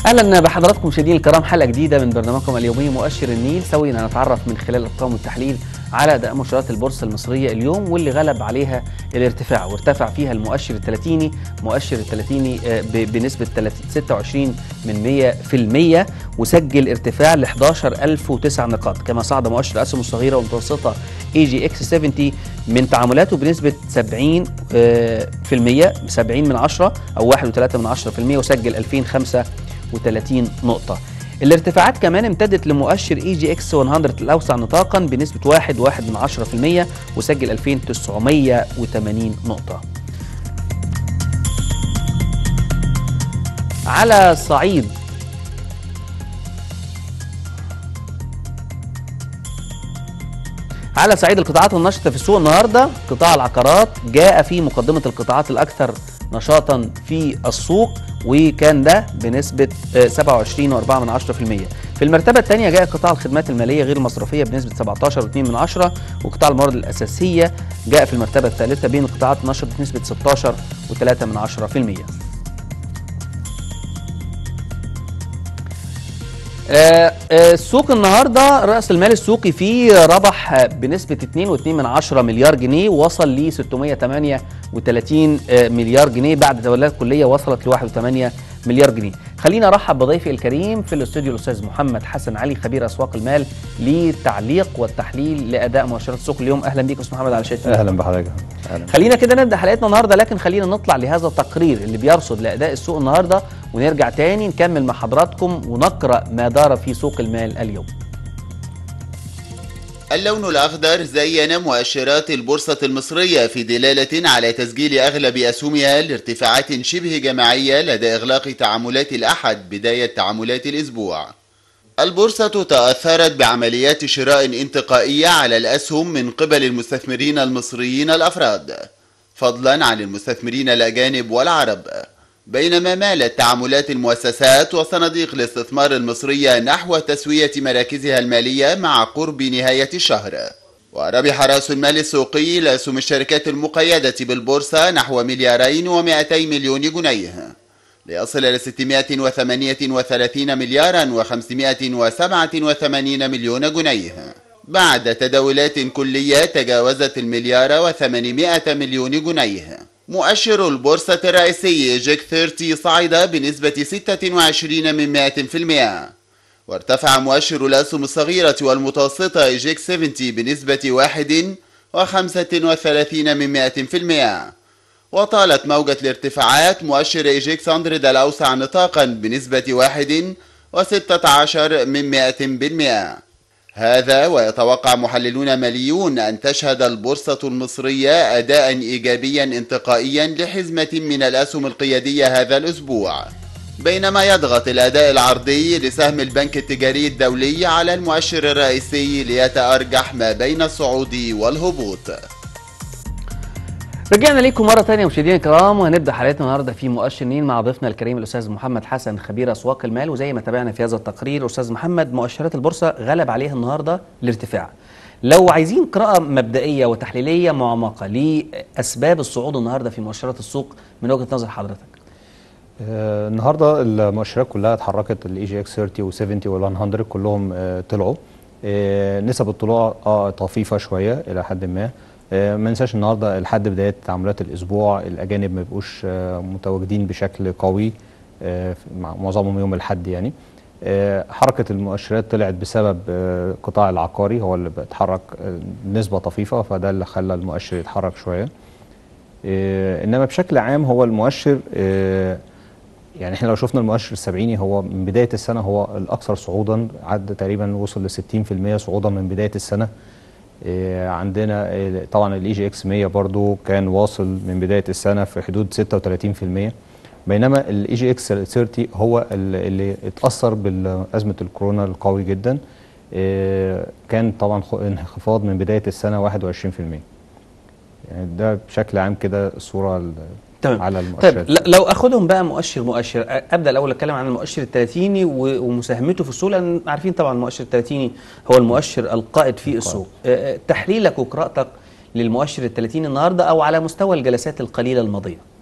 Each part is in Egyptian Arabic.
اهلا بحضراتكم مشاهدينا الكرام حلقه جديده من برنامجكم اليومي مؤشر النيل سوينا نتعرف من خلال الارقام والتحليل على اداء مؤشرات البورصه المصريه اليوم واللي غلب عليها الارتفاع وارتفع فيها المؤشر الثلاثيني مؤشر الثلاثيني آه، ب- بنسبه 26 من 100% وسجل ارتفاع ل 11009 نقاط كما صعد مؤشر الاسهم الصغيره والمتوسطه اي جي اكس 70 من تعاملاته بنسبه 70 آه، في المية 70 من 10 او 1.3 من 10% وسجل 2035 نقطه الارتفاعات كمان امتدت لمؤشر اي جي اكس 100 الاوسع نطاقا بنسبه 1.1 من 10% وسجل 2980 نقطه على صعيد على صعيد القطاعات النشطة في السوق النهاردة قطاع العقارات جاء في مقدمة القطاعات الأكثر نشاطا في السوق وكان ده بنسبة آه، 27.4% في المرتبة الثانية جاء قطاع الخدمات المالية غير المصرفية بنسبة 17.2% وقطاع الموارد الأساسية جاء في المرتبة الثالثة بين القطاعات النشطة بنسبة 16.3%. آه، آه، السوق النهارده راس المال السوقي فيه ربح آه، بنسبه 2.2 من عشرة مليار جنيه وصل ل 638 آه، مليار جنيه بعد توليات كليه وصلت ل 1.8 مليار جنيه. خلينا ارحب بضيفي الكريم في الاستوديو الاستاذ محمد حسن علي خبير اسواق المال للتعليق والتحليل لاداء مؤشرات السوق اليوم اهلا بيك استاذ محمد على شاشه اهلا بحضرتك اهلا خلينا كده نبدا حلقتنا النهارده لكن خلينا نطلع لهذا التقرير اللي بيرصد لاداء السوق النهارده ونرجع تاني نكمل مع حضراتكم ونقرا ما دار في سوق المال اليوم. اللون الأخضر زين مؤشرات البورصة المصرية في دلالة على تسجيل أغلب أسهمها لارتفاعات شبه جماعية لدى إغلاق تعاملات الأحد بداية تعاملات الأسبوع. البورصة تأثرت بعمليات شراء انتقائية على الأسهم من قبل المستثمرين المصريين الأفراد، فضلا عن المستثمرين الأجانب والعرب. بينما مالت تعاملات المؤسسات وصناديق الاستثمار المصرية نحو تسوية مراكزها المالية مع قرب نهاية الشهر وربح رأس المال السوقي لأسهم الشركات المقيدة بالبورصة نحو مليارين ومائتي مليون جنيه ليصل إلى 638 مليارا و587 مليون جنيه بعد تداولات كلية تجاوزت المليار و800 مليون جنيه مؤشر البورصة الرئيسي جيك 30 صعد بنسبة 26 من 100% وارتفع مؤشر الأسهم الصغيرة والمتوسطة إيجيك 70 بنسبة 1 و35 من 100% وطالت موجة الارتفاعات مؤشر إيجيك 100 الأوسع نطاقا بنسبة 1 و16 من 100% هذا ويتوقع محللون ماليون أن تشهد البورصة المصرية أداء إيجابيا انتقائيا لحزمة من الأسهم القيادية هذا الأسبوع بينما يضغط الأداء العرضي لسهم البنك التجاري الدولي على المؤشر الرئيسي ليتأرجح ما بين الصعود والهبوط رجعنا ليكم مرة تانية مشاهدينا الكرام وهنبدأ حلقتنا النهاردة في مؤشر نيل مع ضيفنا الكريم الأستاذ محمد حسن خبير أسواق المال وزي ما تابعنا في هذا التقرير أستاذ محمد مؤشرات البورصة غلب عليها النهاردة الارتفاع لو عايزين قراءة مبدئية وتحليلية معمقة لأسباب الصعود النهاردة في مؤشرات السوق من وجهة نظر حضرتك آه النهارده المؤشرات كلها اتحركت الاي جي اكس 30 و70 وال100 كلهم آه طلعوا آه نسب الطلوع اه طفيفه شويه الى حد ما آه ما ننساش النهارده لحد بدايه تعاملات الاسبوع الاجانب ما بيبقوش آه متواجدين بشكل قوي آه مع- معظمهم يوم الاحد يعني آه حركه المؤشرات طلعت بسبب آه القطاع العقاري هو اللي بيتحرك آه نسبه طفيفه فده اللي خلى المؤشر يتحرك شويه آه، انما بشكل عام هو المؤشر آه، يعني احنا لو شفنا المؤشر السبعيني هو من بدايه السنه هو الاكثر صعودا عدى تقريبا وصل ل 60% صعودا من بدايه السنه آه، عندنا آه، طبعا الاي جي اكس 100 برضو كان واصل من بدايه السنه في حدود 36% بينما الاي جي اكس 30 هو ال- اللي اتاثر بازمه الكورونا القوي جدا آه، كان طبعا خ- انخفاض من بدايه السنه 21% يعني ده بشكل عام كده الصوره ال- تمام على طيب المؤشرات ل- لو اخدهم بقى مؤشر مؤشر أ- ابدا الاول اتكلم عن المؤشر الثلاثيني و- ومساهمته في السوق لان عارفين طبعا المؤشر الثلاثيني هو المؤشر القائد في السوق أ- أ- تحليلك وقراءتك للمؤشر الثلاثيني النهارده او على مستوى الجلسات القليله الماضيه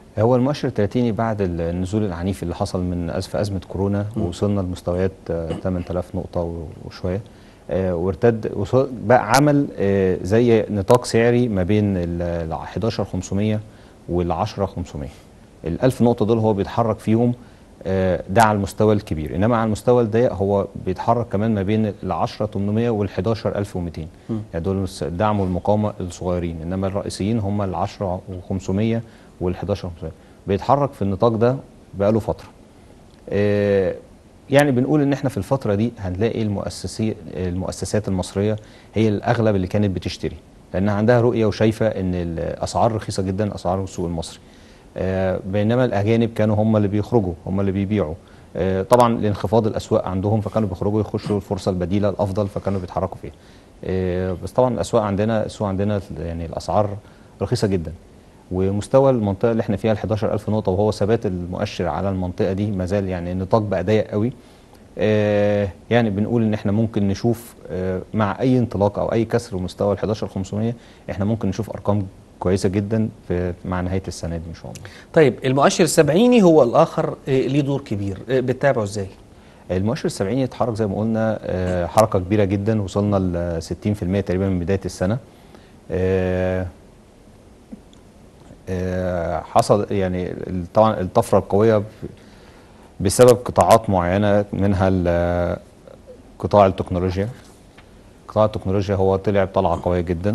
هو المؤشر الثلاثيني بعد النزول العنيف اللي حصل من أز- في ازمه كورونا ووصلنا لمستويات آه، 8000 نقطه و- وشويه آه، وارتد وصل- بقى عمل آه، زي نطاق سعري ما بين ال 11500 وال 10500 ال 1000 نقطه دول هو بيتحرك فيهم آه، ده على المستوى الكبير انما على المستوى الضيق هو بيتحرك كمان ما بين ال 10800 وال 11200 يعني دول الس- الدعم والمقاومه الصغيرين انما الرئيسيين هم ال 10500 وال 11500 بيتحرك في النطاق ده بقاله فتره آه، يعني بنقول ان احنا في الفتره دي هنلاقي المؤسسي المؤسسات المصريه هي الاغلب اللي كانت بتشتري لانها عندها رؤيه وشايفه ان الاسعار رخيصه جدا اسعار السوق المصري آه، بينما الاجانب كانوا هم اللي بيخرجوا هم اللي بيبيعوا آه، طبعا لانخفاض الاسواق عندهم فكانوا بيخرجوا يخشوا الفرصه البديله الافضل فكانوا بيتحركوا فيها آه، بس طبعا الاسواق عندنا السوق عندنا يعني الاسعار رخيصه جدا ومستوى المنطقه اللي احنا فيها ال 11000 نقطه وهو ثبات المؤشر على المنطقه دي ما زال يعني النطاق بقى ضيق قوي آه يعني بنقول ان احنا ممكن نشوف آه مع اي انطلاق او اي كسر مستوى ال 11500 احنا ممكن نشوف ارقام كويسه جدا في مع نهايه السنه دي ان شاء الله طيب المؤشر السبعيني هو الاخر آه، ليه دور كبير آه، بتتابعه ازاي المؤشر السبعيني اتحرك زي ما قلنا آه، حركه كبيره جدا وصلنا ل 60% تقريبا من بدايه السنه آه، آه، حصل يعني ال- طبعا الطفره القويه ب- بسبب قطاعات معينه منها ال- قطاع التكنولوجيا قطاع التكنولوجيا هو طلع بطلعه قويه جدا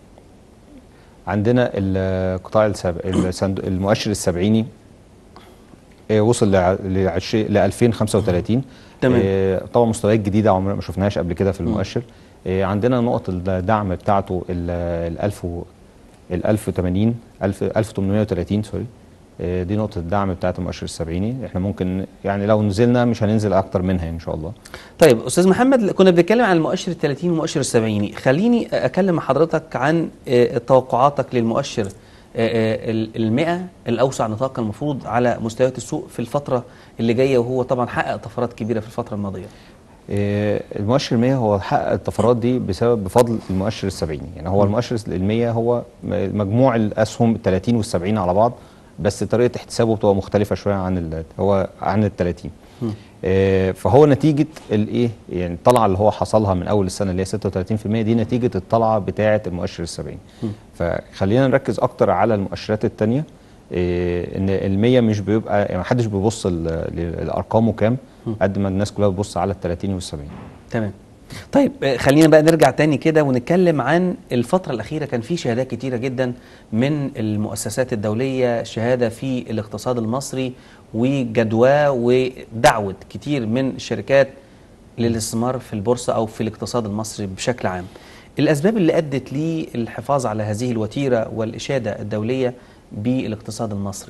عندنا القطاع السب... الصندوق- المؤشر السبعيني آه، وصل ل 2035 تمام. آه، طبعا مستويات جديده عمرنا ما شفناهاش قبل كده في المؤشر آه، عندنا نقط الدعم بتاعته ال 1000 و- ال 1080 1000 1830 سوري آه، دي نقطه الدعم بتاعت المؤشر السبعيني احنا ممكن يعني لو نزلنا مش هننزل اكتر منها ان شاء الله طيب استاذ محمد كنا بنتكلم عن المؤشر ال 30 والمؤشر السبعيني خليني اكلم مع حضرتك عن آه، توقعاتك للمؤشر ال 100 الاوسع نطاقا المفروض على مستويات السوق في الفتره اللي جايه وهو طبعا حقق طفرات كبيره في الفتره الماضيه آه، المؤشر 100 هو حقق الطفرات دي بسبب بفضل المؤشر السبعيني يعني هو المؤشر ال 100 هو م- مجموع الاسهم ال 30 وال 70 على بعض بس طريقه احتسابه بتبقى مختلفه شويه عن ال هو عن ال 30 آه، فهو نتيجه الايه يعني الطلعه اللي هو حصلها من اول السنه اللي هي 36% دي نتيجه الطلعه بتاعه المؤشر السبعيني فخلينا نركز اكتر على المؤشرات الثانيه ان ال 100 مش بيبقى يعني محدش بيبص ل- ل- لارقامه كام قد ما الناس كلها بتبص على ال 30 وال 70 تمام طيب آه، خلينا بقى نرجع تاني كده ونتكلم عن الفترة الأخيرة كان في شهادات كتيرة جدا من المؤسسات الدولية شهادة في الاقتصاد المصري وجدواه ودعوة كتير من الشركات للاستثمار في البورصة أو في الاقتصاد المصري بشكل عام الأسباب اللي أدت للحفاظ على هذه الوتيرة والإشادة الدولية بالاقتصاد المصري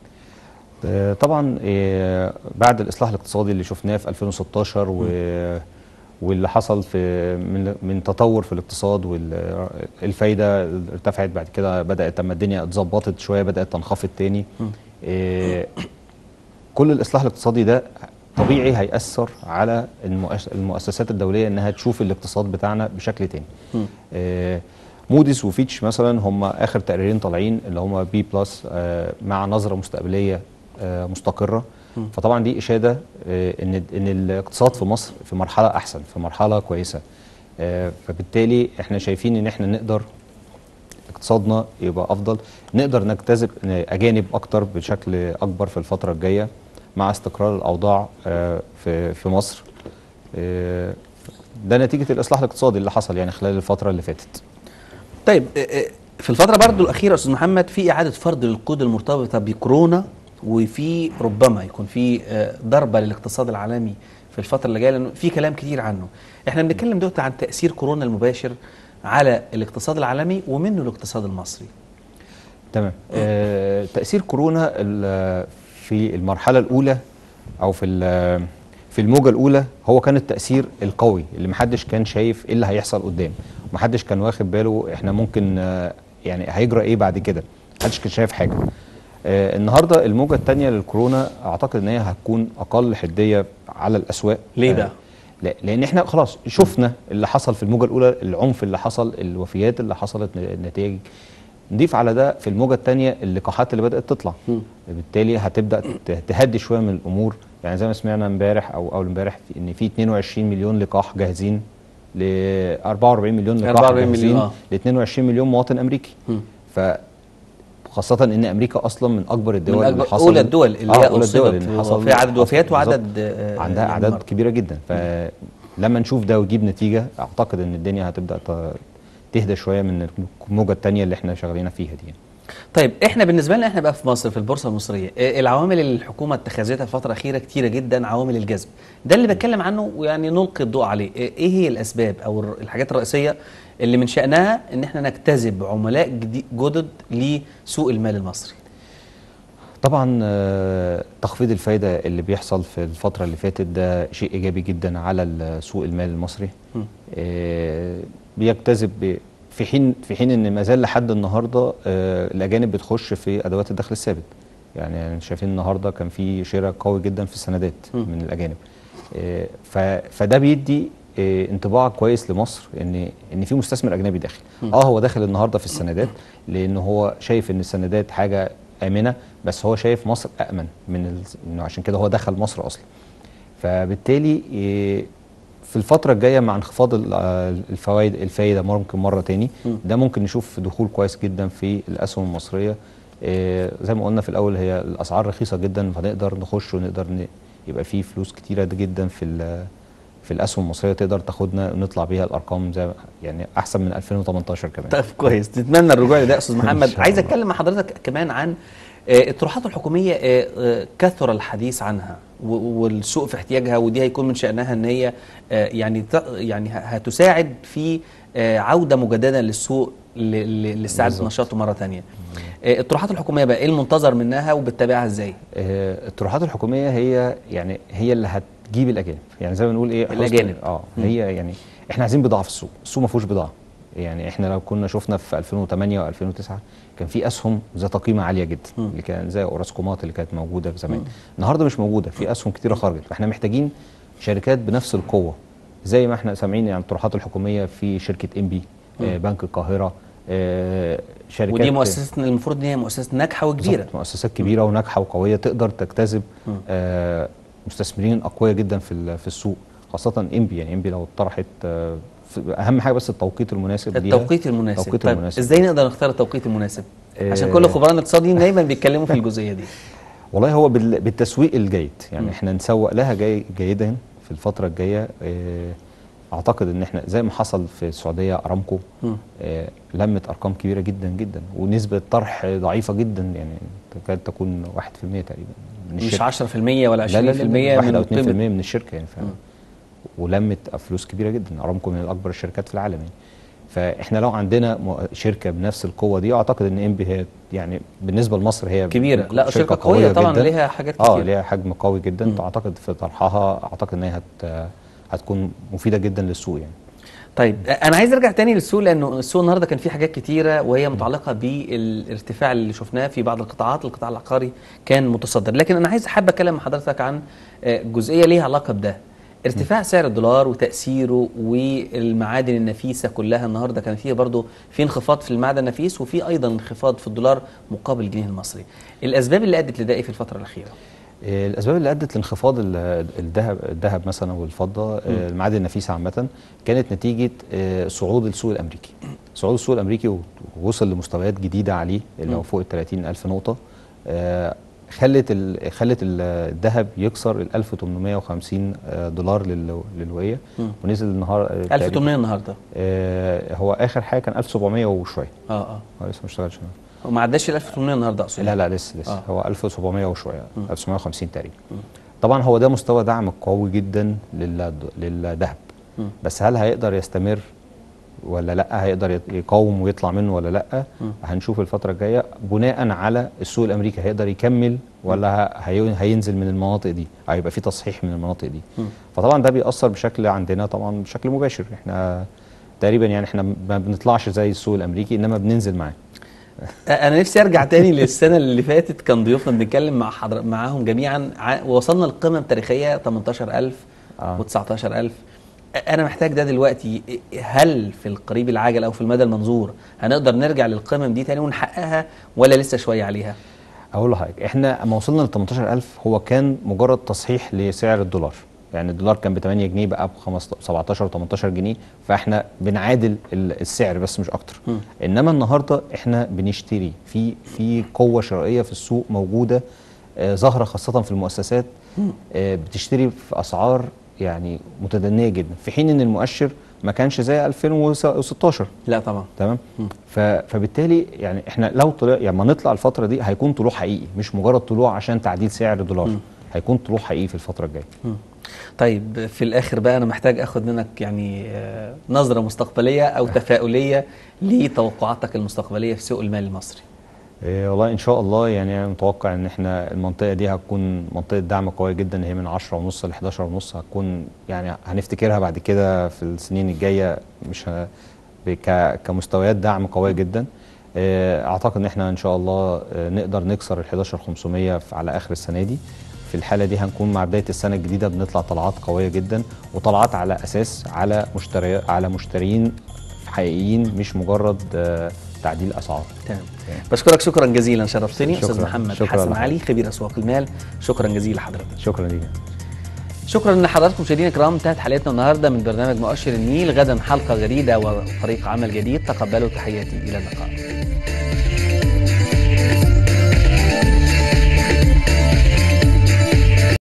آه، طبعا آه، بعد الاصلاح الاقتصادي اللي شفناه في 2016 و واللي حصل في من من تطور في الاقتصاد والفايده ارتفعت بعد كده بدات لما الدنيا اتظبطت شويه بدات تنخفض تاني آه، كل الاصلاح الاقتصادي ده طبيعي هيأثر على المؤس- المؤسسات الدوليه انها تشوف الاقتصاد بتاعنا بشكل تاني آه، موديس وفيتش مثلا هم اخر تقريرين طالعين اللي هم بي بلس آه، مع نظره مستقبليه آه، مستقره فطبعا دي اشاده آه، ان ان الاقتصاد في مصر في مرحله احسن في مرحله كويسه آه، فبالتالي احنا شايفين ان احنا نقدر اقتصادنا يبقى افضل نقدر نجتذب اجانب اكتر بشكل اكبر في الفتره الجايه مع استقرار الاوضاع آه، في في مصر آه، ده نتيجه الاصلاح الاقتصادي اللي حصل يعني خلال الفتره اللي فاتت طيب آه، آه، في الفترة برضو الأخيرة أستاذ محمد في إعادة فرض للقيود المرتبطة بكورونا وفي ربما يكون في آه، ضربة للاقتصاد العالمي في الفترة اللي جاية لأنه في كلام كتير عنه. إحنا بنتكلم دلوقتي عن تأثير كورونا المباشر على الاقتصاد العالمي ومنه الاقتصاد المصري. تمام آه تاثير كورونا ال- في المرحله الاولى او في ال- في الموجه الاولى هو كان التاثير القوي اللي محدش كان شايف ايه اللي هيحصل قدام محدش كان واخد باله احنا ممكن آه يعني هيجرى ايه بعد كده محدش كان شايف حاجه آه النهارده الموجه الثانيه للكورونا اعتقد ان هي هتكون اقل حديه على الاسواق ليه آه، بقى؟ لا لان احنا خلاص شفنا اللي حصل في الموجه الاولى العنف اللي حصل الوفيات اللي حصلت النتائج نضيف على ده في الموجه الثانيه اللقاحات اللي بدات تطلع مم. بالتالي هتبدا ت- تهدي شويه من الامور يعني زي ما سمعنا امبارح او اول امبارح في- ان في 22 مليون لقاح جاهزين ل 44 مليون لقاح 44 مليون، جاهزين آه. ل 22 مليون مواطن امريكي مم. ف خاصة ان امريكا اصلا من اكبر الدول من اللي أكبر حصل اولى الدول اللي آه، هي أولى الدول اصيبت اللي حصل في عدد وفيات بالظبط. وعدد آه، عندها يعني اعداد مرضى. كبيره جدا فلما نشوف ده ويجيب نتيجه اعتقد ان الدنيا هتبدا ت- تهدى شويه من الموجه الثانيه اللي احنا شغالين فيها دي طيب احنا بالنسبه لنا احنا بقى في مصر في البورصه المصريه آه، العوامل اللي الحكومه اتخذتها الفتره الاخيره كتيره جدا عوامل الجذب ده اللي بتكلم عنه ويعني نلقي الضوء عليه آه، ايه هي الاسباب او الر- الحاجات الرئيسيه اللي من شانها ان احنا نجتذب عملاء جدي- جدد لسوق المال المصري طبعا آه، تخفيض الفايده اللي بيحصل في الفتره اللي فاتت ده شيء ايجابي جدا على ال- سوق المال المصري مم. آه، بيجتذب ب- في حين في حين ان ما زال لحد النهارده آه، الاجانب بتخش في ادوات الدخل الثابت يعني شايفين النهارده كان في شراء قوي جدا في السندات مم. من الاجانب آه، ف- فده بيدي آه، انطباع كويس لمصر ان ان في مستثمر اجنبي داخل اه هو داخل النهارده في السندات لان هو شايف ان السندات حاجه امنه بس هو شايف مصر امن من ال- انه عشان كده هو دخل مصر اصلا فبالتالي آه، في الفترة الجاية مع انخفاض ال- آه، الفوائد الفايدة ممكن مرة تاني مم. ده ممكن نشوف دخول كويس جدا في الأسهم المصرية آه، زي ما قلنا في الأول هي الأسعار رخيصة جدا فنقدر نخش ونقدر ن- يبقى في فلوس كتيرة جدا في ال- في الأسهم المصرية تقدر تاخدنا ونطلع بيها الأرقام زي يعني أحسن من 2018 كمان طيب كويس نتمنى الرجوع لده يا استاذ إن محمد شاء عايز الله. اتكلم مع حضرتك كمان عن آه، الطروحات الحكوميه آه، آه، كثر الحديث عنها و- والسوق في احتياجها ودي هيكون من شانها ان هي آه، يعني ت- يعني ه- هتساعد في آه، عوده مجدده للسوق ل- ل- لاستعاده بالظبط. نشاطه مره ثانيه الطروحات الحكوميه بقى ايه المنتظر منها وبتتابعها ازاي آه، الطروحات الحكوميه هي يعني هي اللي هتجيب الاجانب يعني زي ما بنقول ايه الأجانب. اه مم. هي يعني احنا عايزين بضاعه في السوق السوق ما فيهوش بضاعه يعني احنا لو كنا شفنا في 2008 و2009 كان في اسهم ذات قيمه عاليه جدا مم. اللي كان زي اوراسكومات اللي كانت موجوده في زمان النهارده مش موجوده في اسهم كتيره خرجت فاحنا محتاجين شركات بنفس القوه زي ما احنا سامعين يعني الطروحات الحكوميه في شركه ام بي مم. بنك القاهره آه، شركات ودي مؤسسه المفروض ان هي مؤسسه ناجحه وكبيره بالظبط، مؤسسات كبيره وناجحه وقويه تقدر تجتذب مم. آه مستثمرين اقوياء جدا في ال- في السوق خاصه انبي يعني انبي لو طرحت آه في- اهم حاجه بس التوقيت المناسب ليها. التوقيت المناسب التوقيت طيب المناسب. ازاي نقدر نختار التوقيت المناسب عشان آه، كل خبراء الاقتصاديين دايما بيتكلموا في الجزئيه دي والله هو بال- بالتسويق الجيد يعني مم. احنا نسوق لها جي جيدا في الفتره الجايه آه اعتقد ان احنا زي ما حصل في السعوديه ارامكو مم. آه لمت ارقام كبيره جدا جدا ونسبه طرح ضعيفه جدا يعني تكاد تكون 1% تقريبا من مش الشركة. 10% ولا 20% لا لا لا من واحد او 2% قيمة- من الشركه يعني ف... مم. ولمت فلوس كبيره جدا ارامكو من اكبر الشركات في العالم يعني فاحنا لو عندنا م- شركه بنفس القوه دي اعتقد ان ام بي هي يعني بالنسبه لمصر هي كبيره لا شركه قويه طبعا جداً. ليها حاجات اه كتير ليها حجم قوي جدا مم. اعتقد في طرحها اعتقد ان هي هت هتكون مفيده جدا للسوق يعني طيب انا عايز ارجع تاني للسوق لانه السوق النهارده كان فيه حاجات كتيره وهي متعلقه بالارتفاع اللي شفناه في بعض القطاعات القطاع العقاري كان متصدر لكن انا عايز حابه اتكلم مع حضرتك عن آه، جزئيه ليها علاقه بده ارتفاع سعر الدولار وتاثيره والمعادن النفيسه كلها النهارده كان فيه برضو في انخفاض في المعدن النفيس وفي ايضا انخفاض في الدولار مقابل الجنيه المصري الاسباب اللي ادت لده إيه في الفتره الاخيره آه، الاسباب اللي ادت لانخفاض ال- الذهب الذهب مثلا والفضه آه، المعادن النفيسه عامه كانت نتيجه آه، صعود السوق الامريكي صعود السوق الامريكي ووصل لمستويات جديده عليه اللي هو مم. فوق ال 30 الف نقطه آه، خلت ال- خلت ال- الذهب يكسر ال 1850 آه، دولار لل- للوقيه مم. ونزل النهار آه، تقريباً- 1800 النهارده آه، هو اخر حاجه كان 1700 وشويه اه اه هو لسه ما اشتغلش وما عداش ال 1800 النهارده اقصد لا لا لسه لسه آه. آه. هو 1700 وشويه مم. 1750 تقريبا مم. طبعا هو ده مستوى دعم قوي جدا للد- للذهب مم. بس هل هيقدر يستمر ولا لا هيقدر يت- يقاوم ويطلع منه ولا لا مم. هنشوف الفتره الجايه بناء على السوق الامريكي هيقدر يكمل ولا ه- هي- هينزل من المناطق دي هيبقى في تصحيح من المناطق دي مم. فطبعا ده بيأثر بشكل عندنا طبعا بشكل مباشر احنا تقريبا يعني احنا ما بنطلعش زي السوق الامريكي انما بننزل معاه انا نفسي ارجع تاني للسنه اللي فاتت كان ضيوفنا بنتكلم مع حضر... معاهم جميعا ع... وصلنا لقمم تاريخيه 18000 آه. و19000 انا محتاج ده دلوقتي هل في القريب العاجل او في المدى المنظور هنقدر نرجع للقمم دي تاني ونحققها ولا لسه شويه عليها اقول لحضرتك احنا اما وصلنا ل 18000 هو كان مجرد تصحيح لسعر الدولار يعني الدولار كان ب 8 جنيه بقى ب 17 و18 جنيه فاحنا بنعادل ال- السعر بس مش اكتر مم. انما النهارده احنا بنشتري في في قوه شرائيه في السوق موجوده آه، ظاهره خاصه في المؤسسات آه، بتشتري في اسعار يعني متدنيه جدا في حين ان المؤشر ما كانش زي 2016 لا طبعا تمام ف- فبالتالي يعني احنا لو طلع يعني ما نطلع الفتره دي هيكون طلوع حقيقي مش مجرد طلوع عشان تعديل سعر الدولار هيكون طلوع حقيقي في الفتره الجايه مم. طيب في الاخر بقى انا محتاج اخد منك يعني آه، نظره مستقبليه او تفاؤليه لتوقعاتك المستقبليه في سوق المال المصري إيه والله ان شاء الله يعني انا متوقع ان احنا المنطقه دي هتكون منطقه دعم قويه جدا هي من 10 ونص ل 11 ونص هتكون يعني هنفتكرها بعد كده في السنين الجايه مش ه... ك... كمستويات دعم قويه جدا إيه، اعتقد ان احنا ان شاء الله آه، نقدر نكسر ال 11500 في- على اخر السنه دي في الحاله دي هنكون مع بدايه السنه الجديده بنطلع طلعات قويه جدا وطلعات على اساس على مشتري على مشترين حقيقيين مش مجرد آه، تعديل اسعار تمام بشكرك شكرا جزيلا شرفتني استاذ شكراً. محمد شكراً حسن لحضرتك. علي خبير اسواق المال شكرا جزيلا لحضرتك شكرا ليك شكرا لحضراتكم مشاهدينا الكرام انتهت حلقتنا النهارده من برنامج مؤشر النيل غدا حلقه جديده وفريق عمل جديد تقبلوا تحياتي الى اللقاء